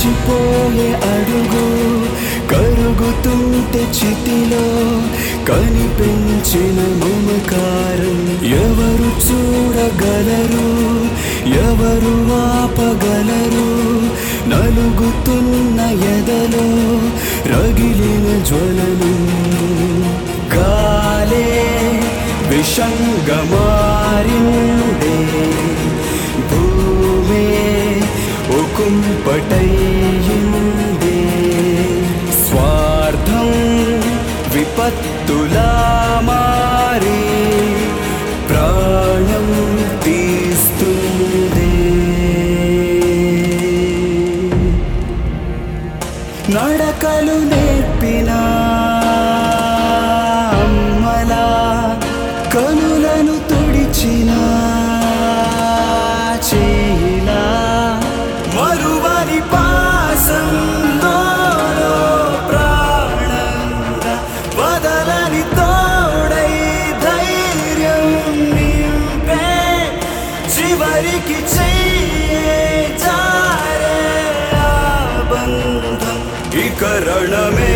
నిలిచిపోయే అడుగు కరుగుతుంటే చితిలో కనిపించిన మమకారం ఎవరు చూడగలరు ఎవరు ఆపగలరు నలుగుతున్న ఎదలో రగిలిన జ్వలనం గాలే విషంగా మారిందే భూమే ఒకుంపటయ్యిందే స్వార్థం విపత్తులా మారి ప్రాణం తీస్తుంది నడకలు నేర్పిన అమ్మలా కనులను తుడిచిన చేయిలా మరువని పాసంలో ప్రాణంగా వదలని తోడై ధైర్యం నింపే చివరికి చెయ్యే జారే ఆ బంధం ఇక రణమే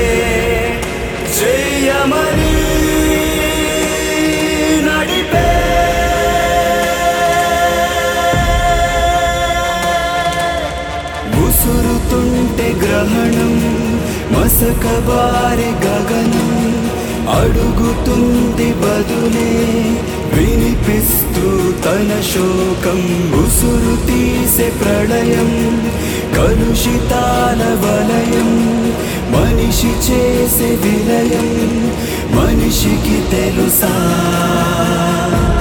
చెయ్యమని నడిపే ముసురుతుంటే గ్రహణం మసకబారి గగనం అడుగుతుంది బదులే వినిపిస్తూ తన శోకం ఉసురు తీసే ప్రళయం కలుషితాల వలయం మనిషి చేసే విలయం మనిషికి తెలుసా